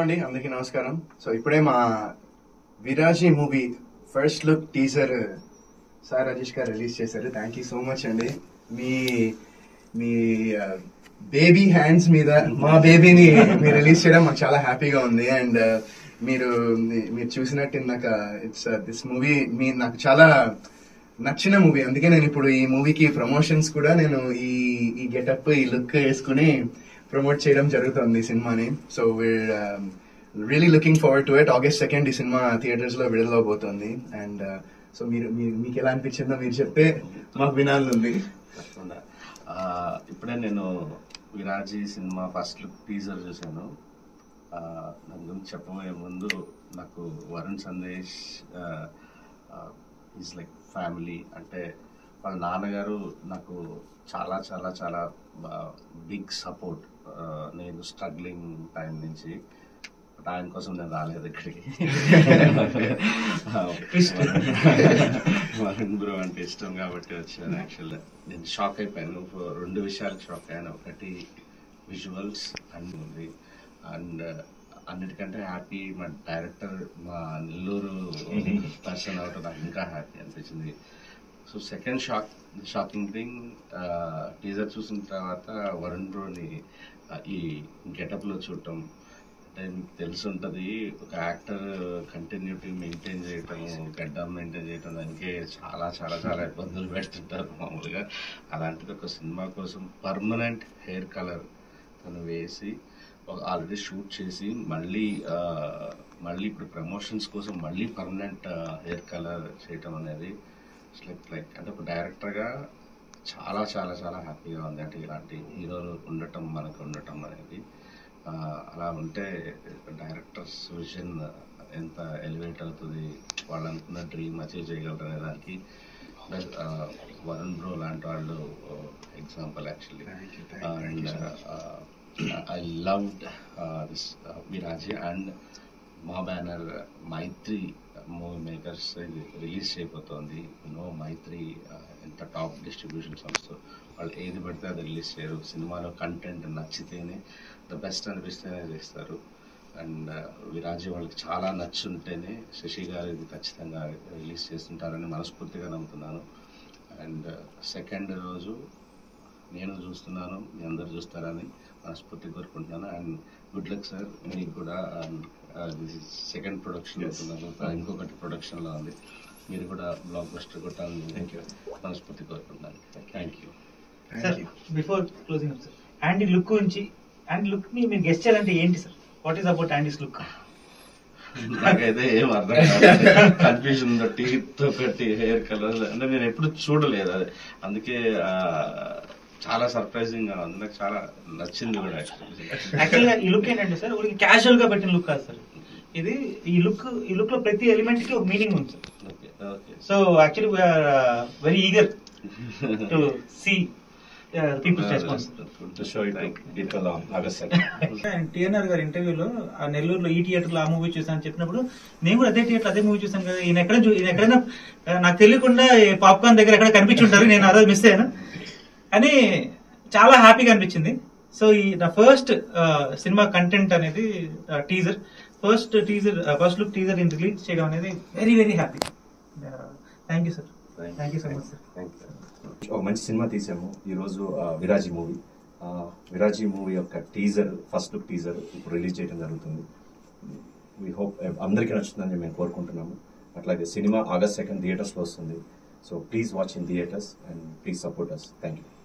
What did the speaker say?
అండి అందరికీ నమస్కారం సో ఇప్పుడే మా Viraaji movie first look teaser sir Rajesh garu release చేశారు థ్యాంక్ యూ సో మచ్ అండి మీ మీ బేబీ హ్యాండ్స్ మీద మా బేబీని మీరు రిలీజ్ చేయడం మాకు చాలా హ్యాపీగా ఉంది అండ్ మీరు మీరు చూసినట్టు ఇందాక ఇట్స్ దిస్ మూవీ మీ నాకు చాలా నచ్చిన మూవీ అందుకే నేను ఇప్పుడు ఈ మూవీకి ప్రమోషన్స్ కూడా నేను ఈ ఈ గెటప్ ఈ లుక్ వేసుకుని ప్రమోట్ చేయడం జరుగుతుంది ఈ సినిమాని so we're really looking forward to it August second ఈ సినిమా థియేటర్స్ లో విడుదలవబోతోంది అండ్ సో మీరు మీరు- మీకు ఎలా అనిపించిందో మీరు చెప్తే మాకు వినాలనుంది తప్పకుండా ఆ, ఇప్పుడే నేను విరాజీ సినిమా ఫస్ట్ లుక్ టీజర్ చూశాను ఆ, దాని గురించి చెప్పబోయే ముందు నాకు Varun Sandesh is like family అంటే వాళ్ళ నాన్నగారు నాకు చాలా చాలా చాలా బిగ్ సపోర్ట్ నేను స్ట్రగ్లింగ్ టైం నుంచి బట్ ఆయన కోసం నేను రాలేదు ఇక్కడికి వరుణ్ బ్రో అంటే ఇష్టం కాబట్టి వచ్చాను యాక్చువల్గా నేను షాక్ అయిపోయాను For రెండు విషయాలకు షాక్ అయ్యాను ఒకటి విజువల్స్ అండ్ ఉంది అండ్ అన్నిటికంటే హ్యాపీ మా డైరెక్టర్ మా నెల్లూరు పర్సన్ అవటం నాకు ఇంకా హ్యాపీ అనిపించింది so second shock shocking thing teaser చూసిన తర్వాత వరుణ్ బ్రోని ఆ, ఈ గెటప్ లో చూడటం అంటే మీకు తెలిసి ఉంటది ఒక యాక్టర్ కంటిన్యూటీ మెయింటైన్ చేయటం గడ్డం మెయింటైన్ చేయటం దానికి చాలా చాలా చాలా ఇబ్బందులు పెడుతుంటారు మామూలుగా అలాంటిది ఒక సినిమా కోసం పర్మనెంట్ హెయిర్ కలర్ తను వేసి ఆల్రెడీ షూట్ చేసి మళ్ళీ ఆ, మళ్ళీ ఇప్పుడు ప్రమోషన్స్ కోసం మళ్ళీ పర్మనెంట్ హెయిర్ కలర్ చేయటం అనేది లైక్ లైక్ అంటే ఒక డైరెక్టర్గా చాలా చాలా చాలా హ్యాపీగా ఉంది అంటే ఇలాంటి హీరోలు ఉండటం మనకు ఉండటం అనేది ఆ, అలా ఉంటే డైరెక్టర్స్ విజన్ ఎంత ఎలివేట్ అవుతుంది వాళ్ళు అనుకున్న డ్రీమ్ అచీవ్ చేయగలరు అనే దానికి ప్లస్ వరుణ్ బ్రో లాంటి వాళ్ళు example actually and I loved this Viraaji and మా banner Mythri movie makers release చేయబోతోంది నో మైత్రి uh, ఎంత టాప్ డిస్ట్రిబ్యూషన్ సంస్థ వాళ్ళు ఏది పడితే అది రిలీజ్ చేయరు సినిమాలో కంటెంట్ నచ్చితేనే ద బెస్ట్ అనిపిస్తేనే చేస్తారు అండ్ విరాజీ వాళ్ళకి చాలా నచ్చుంటేనే శశి గారు ఇది ఖచ్చితంగా రిలీజ్ చేస్తుంటారని మనస్ఫూర్తిగా నమ్ముతున్నాను అండ్ సెకండ్ రోజు నేను చూస్తున్నాను మీ అందరు చూస్తారని మనస్ఫూర్తి కోరుకుంటున్నాను అండ్ గుడ్ లక్ సార్ మీకు కూడా సెకండ్ ప్రొడక్షన్ అవుతున్నారు ఇంకొకటి ప్రొడక్షన్ లో ఉంది మీరు కూడా బ్లాక్ బస్టర్ కొట్టాలని మనస్ఫూర్తి కోరుకుంటున్నాను thank you sir before closing sir Andy look గురించి యాండీ లుక్ ని మీరు గెస్ట్ చేయాలంటే ఏంటి sir what is about Andy's look నాకైతే ఏం అర్థం కాదు కన్ఫ్యూజన్ ఉంది టీత్ ఒకటి హెయిర్ కలర్ అంటే నేను ఎప్పుడు చూడలేదు అది అందుకే ఆ, చాలా సర్ప్రైజింగ్ గా ఉంది నాకు చాలా నచ్చింది కూడా యాక్చువల్లీ యాక్చువల్ గా ఈ లుక్ ఏంటంటే సార్ ఊరికి క్యాజువల్ గా పెట్టిన లుక్ కాదు సార్ ఇది ఈ లుక్ ఈ లుక్ లో ప్రతి ఎలిమెంట్ కి ఒక మీనింగ్ ఉంది sir okay okay so actually we're very eager to see people's response to show it to people on August 2nd. TNR గారి ఇంటర్వ్యూలో ఆ నెల్లూరులో ఈ థియేటర్ లో ఆ మూవీ చూసాను చెప్పినప్పుడు నేను కూడా అదే థియేటర్ అదే మూవీ చూసాను కదా ఈయన ఎక్కడ చూ- ఈయన ఎక్కడైనా ఆ, నాకు తెలియకుండా పాప్కార్న్ దగ్గర ఎక్కడ కనిపించుంటారు నేను ఆ రోజు మిస్ అయ్యాను అని చాలా హ్యాపీగా అనిపించింది సో ఈ నా ఫస్ట్ సినిమా కంటెంట్ అనేది teaser first teaser first look teaser in release చేయడం అనేది very very happy thank you sir thank you so much sir thank you ఒక మంచి సినిమా తీసాము ఈ రోజు ఆ, విరాజీ మూవీ ఆ, విరాజీ మూవీ యొక్క టీజర్ ఫస్ట్ లుక్ టీజర్ ఇప్పుడు రిలీజ్ చేయడం జరుగుతుంది వీ హోప్ అందరికీ నచ్చుతుందని మేము కోరుకుంటున్నాము అట్లాగే సినిమా ఆగస్ట్ సెకండ్ థియేటర్స్ లో వస్తుంది so please watch in theatres and please support us thank you